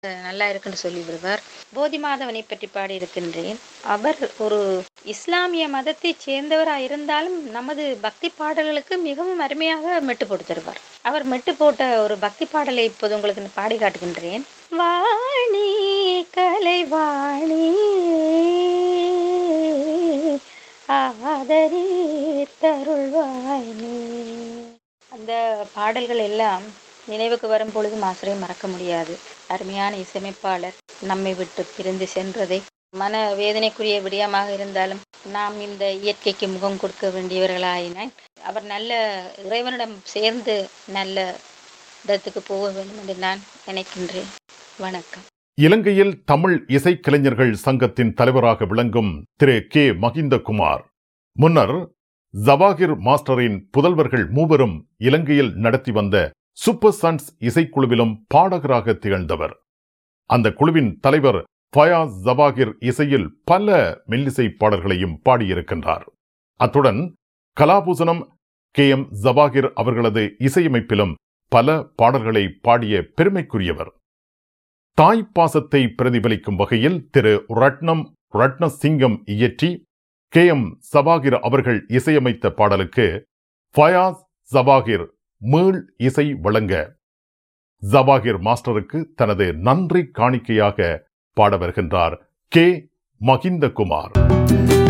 நல்லா இருக்குன்னு சொல்லி விடுவார் போதி மாதவனை பற்றி பாடியிருக்கின்றேன் அவர் ஒரு இஸ்லாமிய மதத்தைச் சேர்ந்தவராக இருந்தாலும் நமது பக்தி பாடல்களுக்கு மிகவும் அருமையாக மெட்டு போட்டு தருவார் அவர் மெட்டு போட்ட ஒரு பக்தி பாடலை இப்போது உங்களுக்கு நான் பாடி காட்டுகின்றேன் வாணி கலைவாணி ஆதரி தருள்வாணி அந்த பாடல்கள் எல்லாம் நினைவுக்கு வரும் பொழுது மாசரை மறக்க முடியாது அருமையான இசையமைப்பாளர் நம்மை விட்டு பிரிந்து சென்றதை மன வேதனைக்குரிய விடயமாக இருந்தாலும் நாம் இந்த இயற்கைக்கு முகம் கொடுக்க வேண்டியவர்களாயினால் அவர் நல்ல இறைவனிடம் சேர்ந்து நல்ல இடத்துக்கு போக வேண்டும் என்று நான் நினைக்கின்றேன் வணக்கம் இலங்கையில் தமிழ் இசைக்கலைஞர்கள் சங்கத்தின் தலைவராக விளங்கும் திரு கே மகிந்தகுமார் முன்னர் ஜவாகிர் மாஸ்டரின் புதல்வர்கள் மூவரும் இலங்கையில் நடத்தி வந்த சூப்பர் சன்ஸ் இசைக்குழுவிலும் பாடகராக திகழ்ந்தவர் அந்த குழுவின் தலைவர் ஃபயாஸ் ஜவாகிர் இசையில் பல மெல்லிசை பாடல்களையும் பாடியிருக்கின்றார் அத்துடன் கலாபூசணம் கே எம் ஜவாகிர் அவர்களது இசையமைப்பிலும் பல பாடல்களை பாடிய பெருமைக்குரியவர் தாய் பாசத்தை பிரதிபலிக்கும் வகையில் திரு ரட்னம் ரட்னசிங்கம் இயற்றி கே எம் சபாகிர் அவர்கள் இசையமைத்த பாடலுக்கு ஃபயாஸ் ஜபாகிர் மீள் இசை வழங்க ஜபாகிர் மாஸ்டருக்கு தனது நன்றி காணிக்கையாக பாட வருகின்றார் கே மகிந்தகுமார்